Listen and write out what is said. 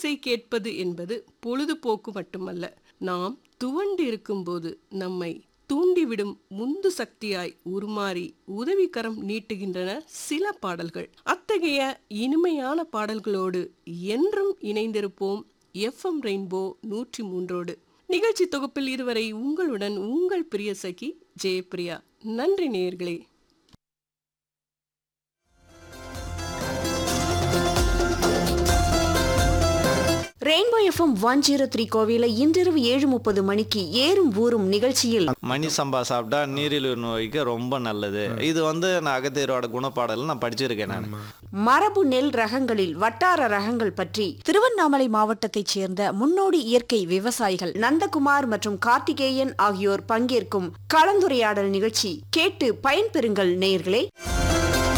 இசை கேட்பது என்பது பொழுதுபோக்கு மட்டுமல்ல நாம் துவண்டு இருக்கும்போது நம்மை தூண்டிவிடும் முந்து சக்தியாய் உருமாறி உதவிக்கரம் நீட்டுகின்றன சில பாடல்கள் அத்தகைய இனிமையான பாடல்களோடு என்றும் இணைந்திருப்போம் எஃப்எம் ரெயின்போ நூற்றி மூன்றோடு நிகழ்ச்சி தொகுப்பில் இதுவரை உங்களுடன் உங்கள் பிரிய சகி ஜெயப்பிரியா நன்றி நேயர்களே rainbow FM one zero three கோவில இன்றிரவு ஏழு முப்பது மணிக்கு ஏறும் ஊறும் நிகழ்ச்சியில் மணி சம்பா சாப்பிட்டா நீரிழிவு நோய்க்கு ரொம்ப நல்லது இது வந்து நான் அகத்தியரோட குணப்பாடல் நான் படிச்சிருக்கேன் நான் மரபு நெல் ரகங்களில் வட்டார ரகங்கள் பற்றி திருவண்ணாமலை மாவட்டத்தைச் சேர்ந்த முன்னோடி இயற்கை விவசாயிகள் நந்தகுமார் மற்றும் கார்த்திகேயன் ஆகியோர் பங்கேற்கும் கலந்துரையாடல் நிகழ்ச்சி கேட்டு பயன்பெறுங்கள் நேயர்களே